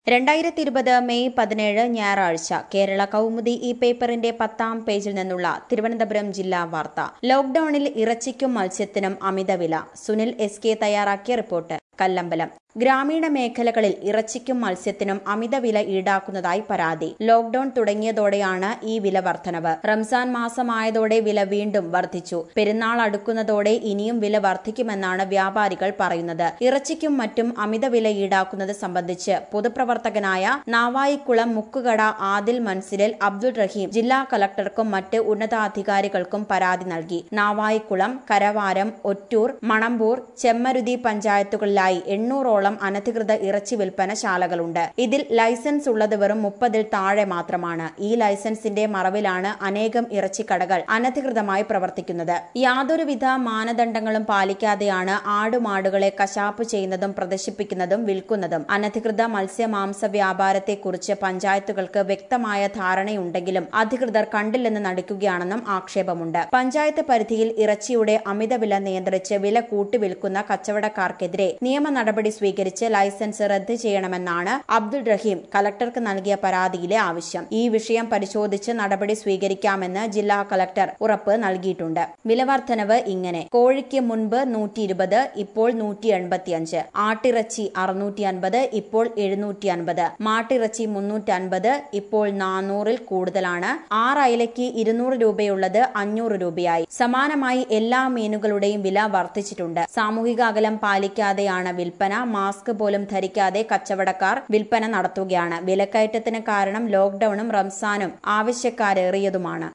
രണ്ടായിരത്തി ഇരുപത് മെയ് പതിനേഴ് ഞായറാഴ്ച കേരള കൗമുദി ഈ പേപ്പറിന്റെ പത്താം പേജിൽ നിന്നുള്ള തിരുവനന്തപുരം ജില്ലാ വാർത്ത ലോക്ഡൌണിൽ ഇറച്ചിക്കും മത്സ്യത്തിനും അമിതവില സുനിൽ എസ് കെ തയ്യാറാക്കിയ റിപ്പോർട്ട് കല്ലമ്പലം ഗ്രാമീണ മേഖലകളിൽ ഇറച്ചിക്കും മത്സ്യത്തിനും അമിതവില ഈടാക്കുന്നതായി പരാതി ലോക്ഡൌൺ തുടങ്ങിയതോടെയാണ് ഈ വില വർധനവ് റംസാൻ മാസമായതോടെ വില വീണ്ടും വർദ്ധിച്ചു പെരുന്നാൾ അടുക്കുന്നതോടെ ഇനിയും വില വർദ്ധിക്കുമെന്നാണ് വ്യാപാരികൾ പറയുന്നത് ഇറച്ചിക്കും മറ്റും അമിതവില ഈടാക്കുന്നത് സംബന്ധിച്ച് പൊതുപ്രവർത്തകനായ നാവായിക്കുളം മുക്കുകട ആദിൽ മൻസിലിൽ അബ്ദുൾ റഹീം ജില്ലാ കളക്ടർക്കും മറ്റ് ഉന്നതാധികാരികൾക്കും പരാതി നൽകി നാവായിക്കുളം കരവാരം ഒറ്റൂർ മണമ്പൂർ ചെമ്മരുതി പഞ്ചായത്തുകളിലായി എണ്ണൂറോളം അനധികൃത ഇറച്ചി വിൽപ്പന ശാലകളുണ്ട് ഇതിൽ ലൈസൻസ് ഉള്ളത് വെറും മുപ്പതിൽ താഴെ മാത്രമാണ് ഈ ലൈസൻസിന്റെ മറവിലാണ് അനേകം ഇറച്ചിക്കടകൾ അനധികൃതമായി പ്രവർത്തിക്കുന്നത് യാതൊരുവിധ മാനദണ്ഡങ്ങളും പാലിക്കാതെയാണ് ആടുമാടുകളെ കശാപ്പ് ചെയ്യുന്നതും പ്രദർശിപ്പിക്കുന്നതും വിൽക്കുന്നതും അനധികൃത മത്സ്യമാംസ വ്യാപാരത്തെക്കുറിച്ച് പഞ്ചായത്തുകൾക്ക് വ്യക്തമായ ധാരണയുണ്ടെങ്കിലും അധികൃതർ കണ്ടില്ലെന്ന് നടിക്കുകയാണെന്നും ആക്ഷേപമുണ്ട് പഞ്ചായത്ത് പരിധിയിൽ ഇറച്ചിയുടെ അമിതവില നിയന്ത്രിച്ച് വില കൂട്ടി വിൽക്കുന്ന കച്ചവടക്കാർക്കെതിരെ നിയമ നടപടി സ്വീകരിച്ച് ലൈസൻസ് റദ്ദ് ചെയ്യണമെന്നാണ് അബ്ദുൾ റഹീം കലക്ടർക്ക് നൽകിയ പരാതിയിലെ ആവശ്യം ഈ വിഷയം പരിശോധിച്ച് നടപടി സ്വീകരിക്കാമെന്ന് ജില്ലാ കളക്ടർ ഉറപ്പ് നൽകിയിട്ടുണ്ട് വിലവർദ്ധനവ് ഇങ്ങനെ കോഴിക്ക് മുൻപ് നൂറ്റി ഇരുപത് ഇപ്പോൾ നൂറ്റി എൺപത്തിയഞ്ച് ആട്ടിറച്ചി അറുന്നൂറ്റി അൻപത് ഇപ്പോൾ എഴുന്നൂറ്റി അൻപത് മാട്ടിറച്ചി മുന്നൂറ്റി അൻപത് ഇപ്പോൾ നാനൂറിൽ കൂടുതലാണ് ആറ് അയലയ്ക്ക് ഇരുന്നൂറ് രൂപയുള്ളത് അഞ്ഞൂറ് രൂപയായി സമാനമായി എല്ലാ മീനുകളുടെയും വില വർദ്ധിച്ചിട്ടുണ്ട് സാമൂഹിക അകലം പാലിക്കാതെയാണ് വിൽപ്പന മാസ്ക് പോലും ധരിക്കാതെ കച്ചവടക്കാർ വിൽപ്പന നടത്തുകയാണ് വിലക്കയറ്റത്തിന് കാരണം ലോക്ഡൌണും റംസാനും ആവശ്യക്കാരേറിയതുമാണ്